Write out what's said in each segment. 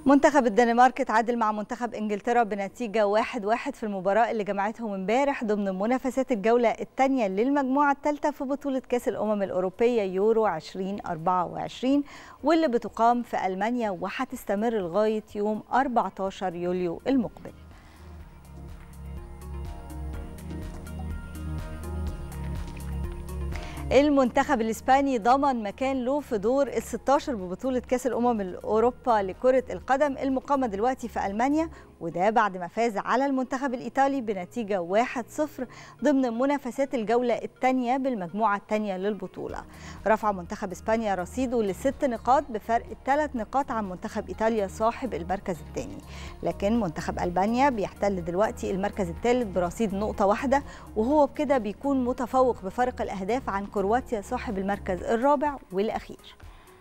منتخب الدنمارك تعادل مع منتخب انجلترا بنتيجه 1-1 في المباراه اللي جمعتهم امبارح ضمن منافسات الجوله الثانيه للمجموعه الثالثه في بطوله كاس الامم الاوروبيه يورو 2024 واللي بتقام في المانيا وهتستمر لغايه يوم 14 يوليو المقبل. المنتخب الاسباني ضمن مكان له في دور ال 16 ببطوله كاس الامم الاوروبا لكره القدم المقامه دلوقتي في المانيا وده بعد ما فاز على المنتخب الايطالي بنتيجه 1-0 ضمن منافسات الجوله الثانيه بالمجموعه الثانيه للبطوله. رفع منتخب اسبانيا رصيده لست نقاط بفرق ثلاث نقاط عن منتخب ايطاليا صاحب المركز الثاني. لكن منتخب البانيا بيحتل دلوقتي المركز الثالث برصيد نقطه واحده وهو بكده بيكون متفوق بفرق الاهداف عن كرواتيا صاحب المركز الرابع والاخير.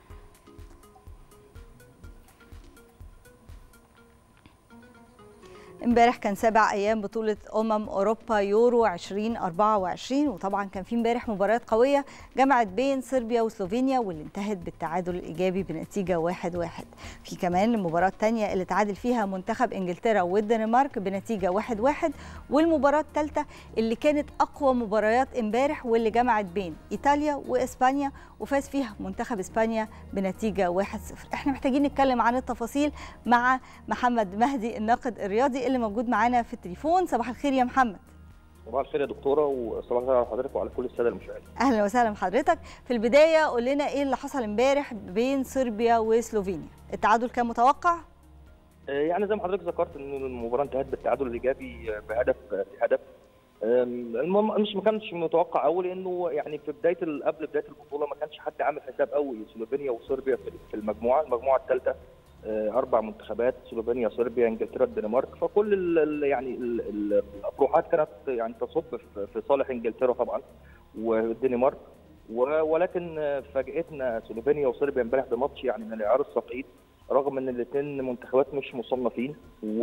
امبارح كان سبع ايام بطوله امم اوروبا يورو 2024 وطبعا كان في امبارح مباريات قويه جمعت بين صربيا وسلوفينيا واللي انتهت بالتعادل الايجابي بنتيجه 1-1 واحد واحد. في كمان المباراه الثانيه اللي تعادل فيها منتخب انجلترا والدنمارك بنتيجه 1-1 واحد واحد. والمباراه الثالثه اللي كانت اقوى مباريات امبارح واللي جمعت بين ايطاليا واسبانيا وفاز فيها منتخب اسبانيا بنتيجه 1-0 احنا محتاجين نتكلم عن التفاصيل مع محمد مهدي الناقد الرياضي اللي موجود معانا في التليفون صباح الخير يا محمد صباح الخير يا دكتوره وصباح الخير على حضرتك وعلى كل الساده المشاهدين اهلا وسهلا بحضرتك في البدايه قول لنا ايه اللي حصل امبارح بين صربيا وسلوفينيا التعادل كان متوقع يعني زي ما حضرتك ذكرت ان المباراه انتهت بالتعادل الايجابي بهدف هدف المهم مش ما كانش متوقع قوي لانه يعني في بدايه قبل بدايه البطوله ما كانش حد عامل حساب قوي سلوفينيا وصربيا في المجموعه المجموعه الثالثه اربع منتخبات سلوفينيا صربيا انجلترا الدنمارك فكل ال يعني الاطروحات كانت يعني تصب في صالح انجلترا طبعا والدنمارك ولكن فاجئتنا سلوفينيا وصربيا امبارح بماتش يعني من العيار الثقيل رغم ان الاثنين منتخبات مش مصنفين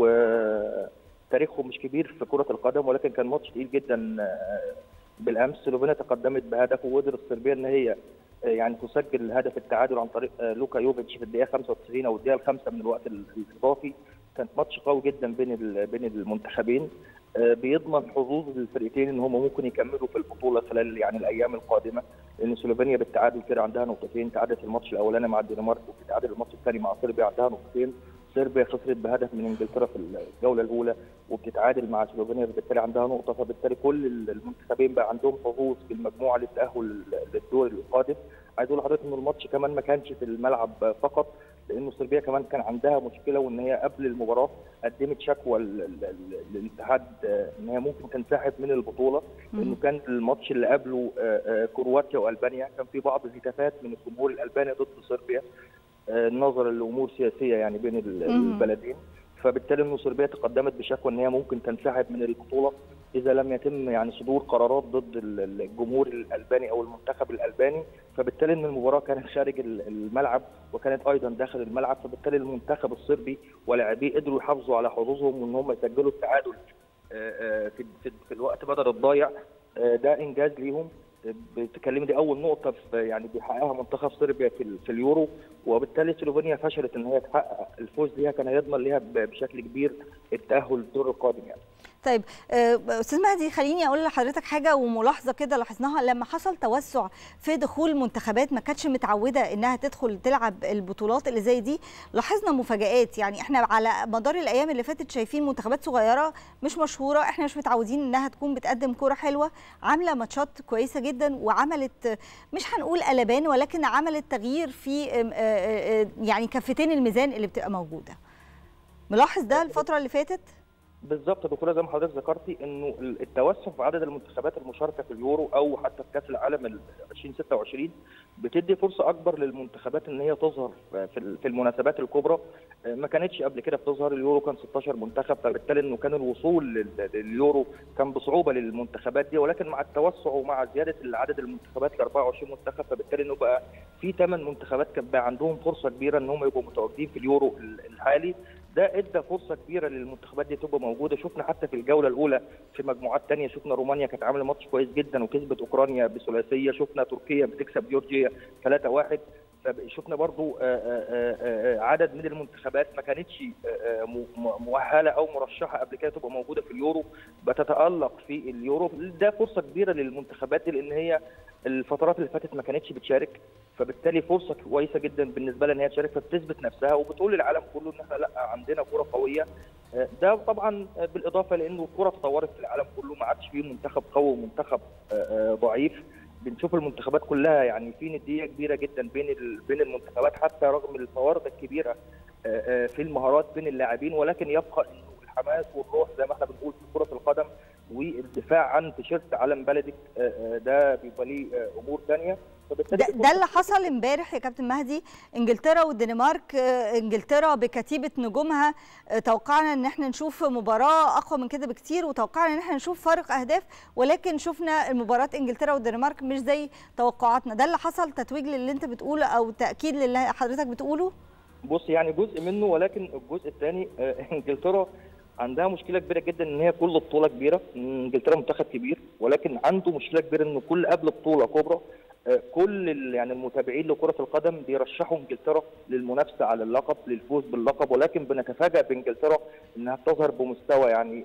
وتاريخهم مش كبير في كره القدم ولكن كان ماتش تقيل جدا بالامس سلوفينيا تقدمت بهدف وقدرت صربيا ان هي يعني تسجل هدف التعادل عن طريق لوكا يوفيتش في الدقيقه 95 او الدقيقه الخامسه من الوقت الاضافي كانت ماتش قوي جدا بين بين المنتخبين بيضمن حظوظ الفرقتين ان هم ممكن يكملوا في البطوله خلال يعني الايام القادمه لان سلوفينيا بالتعادل كده عندها نقطتين تعادلت الماتش الاولاني مع الدنمارك وبتتعادل الماتش الثاني مع صربيا عندها نقطتين صربيا خسرت بهدف من انجلترا في الجوله الاولى وبتتعادل مع سلوفينيا فبالتالي عندها نقطه فبالتالي كل المنتخبين بقى عندهم حظوظ في المجموعه للتاهل للدور القادم عايز اقول لحضرتك ان الماتش كمان ما كانش في الملعب فقط لانه صربيا كمان كان عندها مشكله وان هي قبل المباراه قدمت شكوى للاتحاد ان هي ممكن تنسحب من البطوله لانه كان الماتش اللي قبله كرواتيا والبانيا كان في بعض الهتافات من الجمهور الالباني ضد صربيا نظرا لامور سياسيه يعني بين البلدين فبالتالي انه صربيا تقدمت بشكوى ان هي ممكن تنسحب من البطوله اذا لم يتم يعني صدور قرارات ضد الجمهور الالباني او المنتخب الالباني فبالتالي ان المباراه كانت خارج الملعب وكانت ايضا داخل الملعب فبالتالي المنتخب الصربي ولاعبيه قدروا يحافظوا على حظوظهم وان هم يسجلوا التعادل في في الوقت بدل الضايع ده انجاز ليهم بتكلمي دي اول نقطه في يعني بيحققها منتخب صربيا في, في اليورو وبالتالي سلوفينيا فشلت ان هي تحقق الفوز ليها كان هيضمن ليها بشكل كبير التاهل للدور القادم يعني. طيب استاذ مهدي خليني اقول لحضرتك حاجه وملاحظه كده لاحظناها لما حصل توسع في دخول منتخبات ما كانتش متعوده انها تدخل تلعب البطولات اللي زي دي لاحظنا مفاجات يعني احنا على مدار الايام اللي فاتت شايفين منتخبات صغيره مش مشهوره احنا مش متعودين انها تكون بتقدم كوره حلوه عامله ماتشات كويسه جدا وعملت مش هنقول قلبان ولكن عملت تغيير في يعني كفتين الميزان اللي بتبقى موجوده ملاحظ ده الفتره اللي فاتت بالظبط يا دكتوره زي ما حضرتك ذكرتي انه التوسع في عدد المنتخبات المشاركه في اليورو او حتى في كاس العالم 2026 بتدي فرصه اكبر للمنتخبات ان هي تظهر في المناسبات الكبرى ما كانتش قبل كده بتظهر اليورو كان 16 منتخب فبالتالي انه كان الوصول لليورو كان بصعوبه للمنتخبات دي ولكن مع التوسع ومع زياده عدد المنتخبات ل 24 منتخب فبالتالي انه بقى في ثمان منتخبات كان بقى عندهم فرصه كبيره ان هم يبقوا متواجدين في اليورو الحالي ده ادى فرصه كبيره للمنتخبات دي تبقى موجوده شفنا حتى في الجوله الاولى في مجموعات ثانيه شفنا رومانيا كانت عامله ماتش كويس جدا وكسبت اوكرانيا بثلاثيه شفنا تركيا بتكسب جورجيا 3-1 فشفنا برضو عدد من المنتخبات ما كانتش مؤهله او مرشحه قبل كده تبقى موجوده في اليورو بتتالق في اليورو ده فرصه كبيره للمنتخبات دي لان هي الفترات اللي فاتت ما كانتش بتشارك فبالتالي فرصه كويسه جدا بالنسبه لها ان هي تشارك فبتثبت نفسها وبتقول للعالم كله ان احنا لا عندنا كره قويه ده طبعا بالاضافه لانه الكره تطورت في العالم كله ما عادش فيه منتخب قوي ومنتخب ضعيف بنشوف المنتخبات كلها يعني في نديه كبيره جدا بين بين المنتخبات حتى رغم الفوارق الكبيره في المهارات بين اللاعبين ولكن يبقى انه الحماس والروح زي ما احنا بنقول في كره القدم والدفاع عن تيشيرت علم بلدك ده بيبقى ليه امور ثانيه ده, ده اللي حصل امبارح يا كابتن مهدي انجلترا والدنمارك انجلترا بكتيبه نجومها توقعنا ان احنا نشوف مباراه اقوى من كده بكتير وتوقعنا ان احنا نشوف فارق اهداف ولكن شفنا المباراه انجلترا والدنمارك مش زي توقعاتنا ده اللي حصل تتويج للي انت بتقوله او تاكيد للي حضرتك بتقوله بص يعني جزء منه ولكن الجزء الثاني انجلترا عندها مشكله كبيره جدا ان هي كل بطوله كبيره انجلترا منتخب كبير ولكن عنده مشكله كبيره ان كل قبل بطوله كبرى كل يعني المتابعين لكره القدم بيرشحوا انجلترا للمنافسه على اللقب للفوز باللقب ولكن بنتفاجئ بانجلترا انها بتظهر بمستوى يعني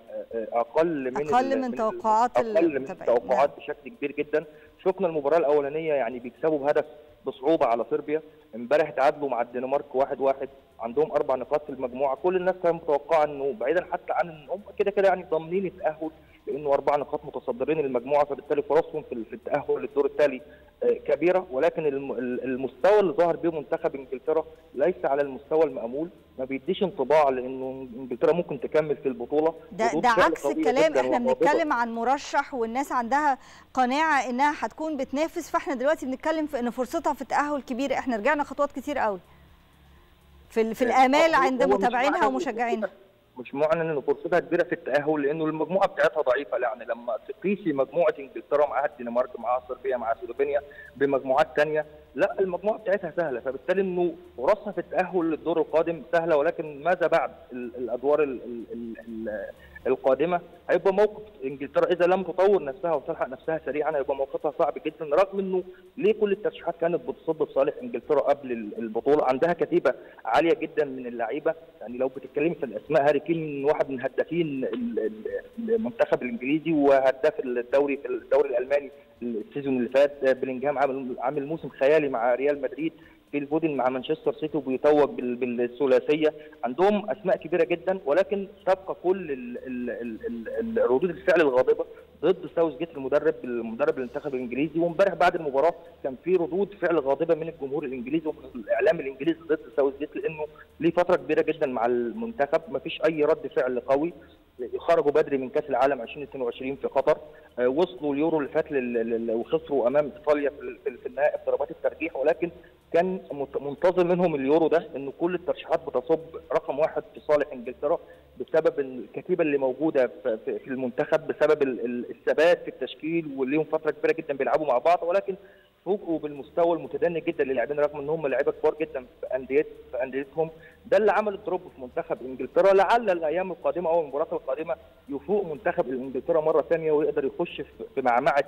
اقل من اقل من توقعات اقل من التوقعات بشكل كبير جدا شفنا المباراه الاولانيه يعني بيكسبوا بهدف بصعوبه على صربيا امبارح تعادلوا مع الدنمارك واحد واحد عندهم اربع نقاط في المجموعه كل الناس كانت متوقعه انه بعيدا حتى عن ان هم كده كده يعني ضامنين التاهل لانه اربع نقاط متصدرين المجموعه فبالتالي فرصهم في التاهل للدور التالي كبيره ولكن المستوى اللي ظهر بيه منتخب انجلترا ليس على المستوى المامول ما بيديش انطباع لانه انجلترا ممكن تكمل في البطوله ده, ده عكس الكلام احنا بنتكلم عن مرشح والناس عندها قناعه انها هتكون بتنافس فاحنا دلوقتي بنتكلم في ان فرصتها في التاهل كبيره احنا رجعنا خطوات كتير قوي في, في الامال عند متابعينها ومشجعينها مش معلن ان فرصتها كبيره في التاهل لانه المجموعه بتاعتها ضعيفه يعني لما تقيسي مجموعه انجلترا معاها الدنمارك معاها صربيا معاها سلوفينيا بمجموعات ثانيه لا المجموعه بتاعتها سهله فبالتالي انه فرصها في التاهل للدور القادم سهله ولكن ماذا بعد الادوار ال ال ال القادمه هيبقى موقف انجلترا اذا لم تطور نفسها وتلحق نفسها سريعا هيبقى موقفها صعب جدا رغم انه ليه كل الترشيحات كانت بتصب في صالح انجلترا قبل البطوله عندها كتيبه عاليه جدا من اللعيبه يعني لو بتتكلمي في الاسماء هاري كين واحد من هدافين المنتخب الانجليزي وهداف الدوري في الدوري الالماني السيزون اللي فات بلينجهام عامل عامل موسم خيالي مع ريال مدريد فيل فودن مع مانشستر سيتي وبيتوج بالثلاثيه عندهم اسماء كبيره جدا ولكن تبقى كل ال ال ال ال ردود الفعل الغاضبه ضد ساوث جيت المدرب المدرب المنتخب الانجليزي وامبارح بعد المباراه كان في ردود فعل غاضبه من الجمهور الانجليزي ومن الاعلام الانجليزي ضد ساوث جيت لانه ليه فتره كبيره جدا مع المنتخب ما فيش اي رد فعل قوي خرجوا بدري من كاس العالم 2022 في قطر وصلوا اليورو اللي فات وخسروا امام ايطاليا في النهائي في ضربات الترجيح ولكن كان منتظر منهم اليورو ده ان كل الترشيحات بتصب رقم واحد في صالح انجلترا بسبب الكتيبه اللي موجوده في المنتخب بسبب الثبات في التشكيل وليهم فتره كبيره جدا بيلعبوا مع بعض ولكن فوجئوا بالمستوى المتدني جدا للاعبين رغم ان هم لعيبه كبار جدا في انديه في انديتهم ده اللي عمل الدروب في منتخب انجلترا لعل الايام القادمه او المباريات القادمه يفوق منتخب انجلترا مره ثانيه ويقدر يخش في معمعه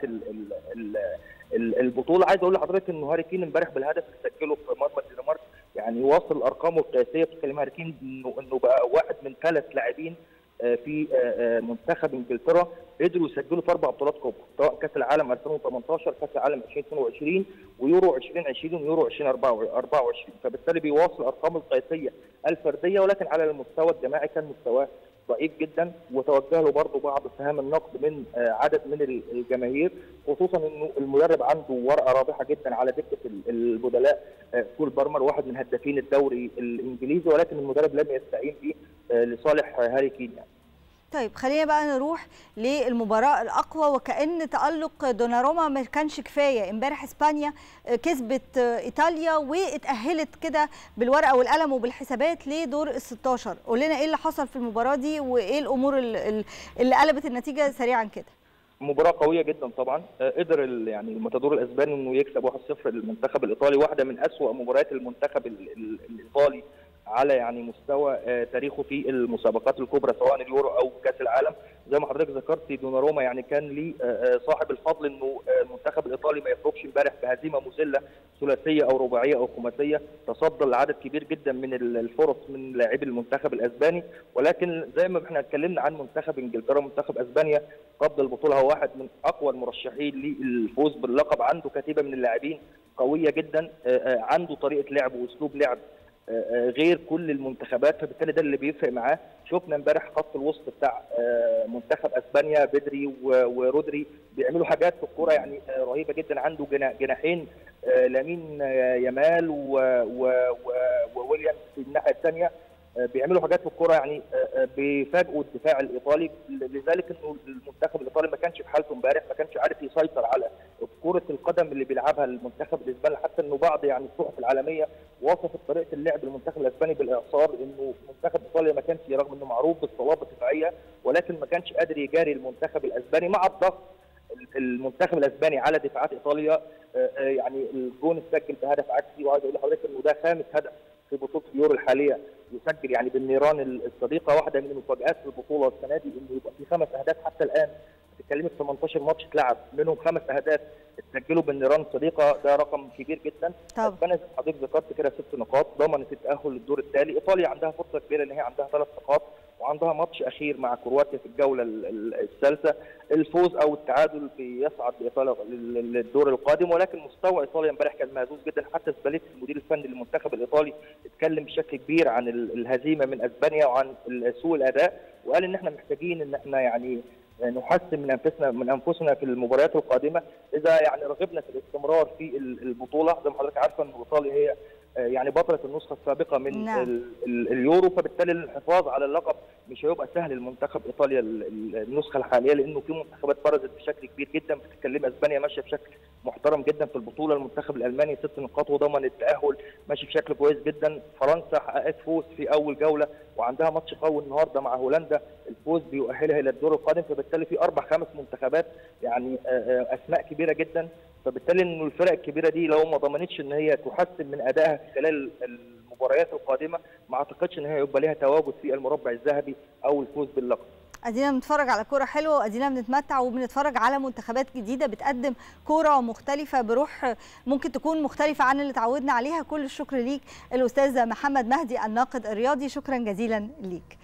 البطوله عايز اقول لحضرتك ان هاري كين امبارح بالهدف اللي سجله في مرمى الدنمارك يعني واصل ارقامه القياسيه بتتكلم هاري كين انه انه بقى واحد من ثلاث لاعبين في منتخب انجلترا قدروا يسجلوا في اربع بطولات كبرى سواء كاس العالم 2018 كاس العالم 2022 ويورو 2020 ويورو 2024 فبالتالي بيواصل ارقامه القياسيه الفرديه ولكن على المستوى الجماعي كان مستواه ضعيف جدا وتوجه له برضه بعض سهام النقد من عدد من الجماهير خصوصا انه المدرب عنده ورقه رابحه جدا على دكه البدلاء كول بارمر واحد من هدافين الدوري الانجليزي ولكن المدرب لم يستعين به لصالح هاري كين يعني. طيب خلينا بقى نروح للمباراه الاقوى وكان تالق دوناروما ما كانش كفايه امبارح اسبانيا كسبت ايطاليا واتاهلت كده بالورقه والقلم وبالحسابات لدور ال 16 قول لنا ايه اللي حصل في المباراه دي وايه الامور اللي قلبت النتيجه سريعا كده مباراه قويه جدا طبعا قدر يعني الماتادور الاسباني انه يكسب 1-0 المنتخب الايطالي واحده من اسوا مباريات المنتخب الايطالي على يعني مستوى تاريخه في المسابقات الكبرى سواء اليورو او كاس العالم زي ما حضرتك ذكرت دوناروما يعني كان ليه صاحب الفضل انه المنتخب الايطالي ما يخرجش امبارح بهزيمه مذله ثلاثيه او رباعيه او خماسيه تصدى لعدد كبير جدا من الفرص من لاعبي المنتخب الاسباني ولكن زي ما احنا اتكلمنا عن منتخب انجلترا ومنتخب اسبانيا قبل البطوله هو واحد من اقوى المرشحين للفوز باللقب عنده كتيبه من اللاعبين قويه جدا عنده طريقه لعب واسلوب لعب غير كل المنتخبات فبالتالي ده اللي بيفرق معاه شفنا امبارح خط الوسط بتاع منتخب اسبانيا بدري ورودري بيعملوا حاجات في الكوره يعني رهيبه جدا عنده جناحين لامين يامال وويليامز في الناحيه الثانيه بيعملوا حاجات في الكوره يعني بيفاجئوا الدفاع الايطالي لذلك انه المنتخب الايطالي ما كانش في حالته امبارح ما كانش عارف يسيطر على كره القدم اللي بيلعبها المنتخب الاسباني حتى انه بعض يعني الصحف العالميه وصفت طريقه اللعب المنتخب الاسباني بالاعصار انه منتخب ايطاليا ما كانش رغم انه معروف بالصلابه الدفاعيه ولكن ما كانش قادر يجاري المنتخب الاسباني مع الضغط المنتخب الاسباني على دفاعات ايطاليا يعني الجون اتسجل بهدف عكسي وعايز اقول لحضرتك انه ده خامس هدف في بطوله اليورو الحاليه يسجل يعني بالنيران الصديقه واحده من المفاجات في البطوله السنه دي انه يبقى في خمس اهداف حتى الان بتتكلمي في 18 ماتش اتلعب منهم خمس اهداف اتسجلوا بالنيران الصديقه ده رقم كبير جدا اسبانيا زي ما حضرتك ذكرت كده ست نقاط ضمنت التاهل للدور التالي ايطاليا عندها فرصه كبيره ان هي عندها ثلاث نقاط وعندها ماتش اخير مع كرواتيا في الجوله الثالثه الفوز او التعادل بيصعد ايطاليا للدور القادم ولكن مستوى ايطاليا امبارح كان مهزوز جدا حتى سباليتي المدير الفني للمنتخب الايطالي اتكلم بشكل كبير عن الهزيمه من اسبانيا وعن سوء الاداء وقال ان احنا محتاجين ان احنا يعني نحسن من انفسنا من انفسنا في المباريات القادمه اذا يعني رغبنا في الاستمرار في البطوله زي ما حضرتك عارفه ان ايطاليا هي يعني بطله النسخه السابقه من نعم. ال ال اليورو فبالتالي الحفاظ على اللقب مش هيبقى سهل لمنتخب ايطاليا النسخه الحاليه لانه في منتخبات برزت بشكل كبير جدا بتتكلم اسبانيا ماشيه بشكل محترم جدا في البطوله المنتخب الالماني ست نقاط وضمن التاهل ماشي بشكل كويس جدا فرنسا حققت فوز في اول جوله وعندها ماتش قوي النهارده مع هولندا الفوز بيؤهلها الى الدور القادم فبالتالي في اربع خمس منتخبات يعني اسماء كبيره جدا فبالتالي انه الفرق الكبيره دي لو ما ضمنتش ان هي تحسن من ادائها خلال المباريات القادمه ما اعتقدش ان هي يبقى لها تواجد في المربع الذهبي او الفوز باللقب ادينا بنتفرج على كوره حلوه وادينا بنتمتع وبنتفرج على منتخبات جديده بتقدم كوره مختلفه بروح ممكن تكون مختلفه عن اللي تعودنا عليها كل الشكر ليك الاستاذ محمد مهدي الناقد الرياضي شكرا جزيلا ليك